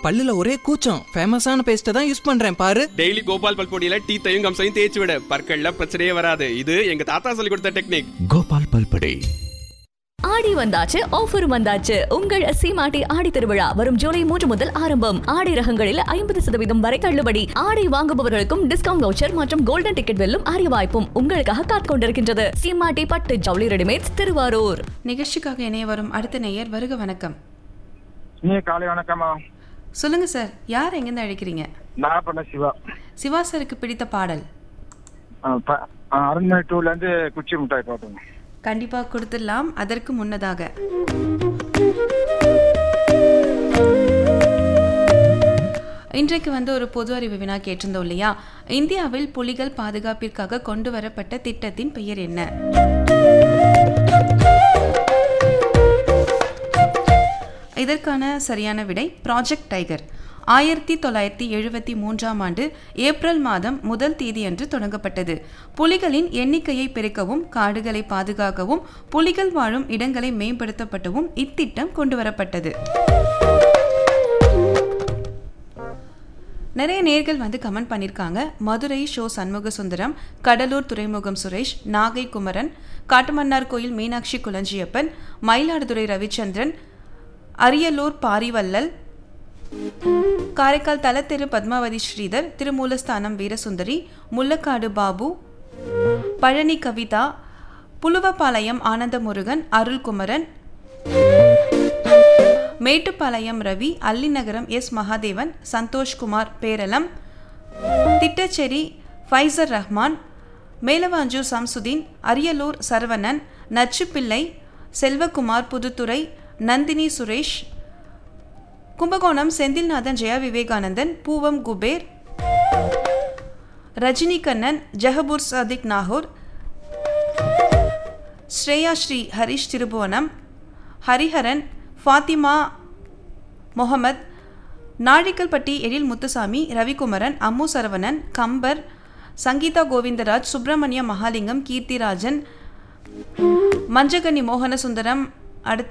பல்லுல ஒரே கூச்சம் ஃபேமஸான பேஸ்ட்டை தான் யூஸ் பண்றேன் பாரு டெய்லி கோபால் பல்பொடியில டீத்தையும் கம்சையும் தேய்ச்சி விட பற்கள்ல பிரச்சனையே வராது இது எங்க தாத்தா சொல்லி கொடுத்த டெக்னிக் கோபால் பல்படே ஆடி வந்தாச்சு ஆஃபர் வந்தாச்சு உங்கள் சீமாட்டி ஆடி திருவிழா வரும் ஜூலை மூன்று முதல் ஆரம்பம் ஆடி ரகங்களில் ஐம்பது சதவீதம் வரை தள்ளுபடி ஆடை வாங்குபவர்களுக்கும் டிஸ்கவுண்ட் வவுச்சர் மற்றும் கோல்டன் டிக்கெட் வெல்லும் அரிய வாய்ப்பும் உங்களுக்காக காத்துக் கொண்டிருக்கின்றது சீமாட்டி பட்டு ஜவுளி ரெடிமேட்ஸ் திருவாரூர் நிகழ்ச்சிக்காக இணைய வரும் அடுத்த நேயர் வருக வணக்கம் இனிய காலை வணக்கம்மா சொல்லுங்க சார் யார் எங்கேருந்து அழைக்கிறீங்க நான் பண்ண சிவா சிவா சாருக்கு பிடித்த பாடல் ஆ, ப- ஆ, அரண்மனை டூல இருந்து குச்சி மிட்டாய் பார்த்தோம் கண்டிப்பா கொடுத்துடலாம் அதற்கு முன்னதாக இன்றைக்கு வந்து ஒரு பொது அறிவு வினா கேட்டிருந்தோம் இல்லையா இந்தியாவில் புலிகள் பாதுகாப்பிற்காக கொண்டு வரப்பட்ட திட்டத்தின் பெயர் என்ன இதற்கான சரியான விடை ப்ராஜெக்ட் டைகர் ஆயிரத்தி தொள்ளாயிரத்தி எழுபத்தி மூன்றாம் ஆண்டு ஏப்ரல் மாதம் முதல் தேதியன்று தொடங்கப்பட்டது புலிகளின் எண்ணிக்கையை பெருக்கவும் காடுகளை பாதுகாக்கவும் புலிகள் வாழும் இடங்களை மேம்படுத்தப்பட்டவும் இத்திட்டம் கொண்டுவரப்பட்டது நிறைய நேர்கள் வந்து கமெண்ட் பண்ணியிருக்காங்க மதுரை ஷோ சண்முக சுந்தரம் கடலூர் துறைமுகம் சுரேஷ் நாகை குமரன் காட்டுமன்னார் கோயில் மீனாட்சி குலஞ்சியப்பன் மயிலாடுதுறை ரவிச்சந்திரன் அரியலூர் பாரிவல்லல் காரைக்கால் தலத்தெரு பத்மாவதி ஸ்ரீதர் திருமூலஸ்தானம் வீரசுந்தரி முள்ளக்காடு பாபு பழனி கவிதா புலுவப்பாளையம் ஆனந்தமுருகன் அருள்குமரன் மேட்டுப்பாளையம் ரவி அல்லிநகரம் எஸ் மகாதேவன் சந்தோஷ்குமார் பேரளம் திட்டச்சேரி ஃபைசர் ரஹ்மான் மேலவாஞ்சூர் சம்சுதீன் அரியலூர் சரவணன் நச்சுப்பிள்ளை செல்வகுமார் புதுத்துறை நந்தினி சுரேஷ் கும்பகோணம் செந்தில்நாதன் ஜெயா விவேகானந்தன் பூவம் குபேர் ரஜினி கண்ணன் ஜஹபூர் சாதிக் நாகூர் ஸ்ரேயா ஸ்ரீ ஹரிஷ் திருபுவனம் ஹரிஹரன் ஃபாத்திமா முகமது நாழிக்கல்பட்டி எழில் முத்துசாமி ரவிக்குமரன் அம்மு சரவணன் கம்பர் சங்கீதா கோவிந்தராஜ் சுப்பிரமணிய மகாலிங்கம் கீர்த்திராஜன் மஞ்சகனி மோகனசுந்தரம் அடுத்து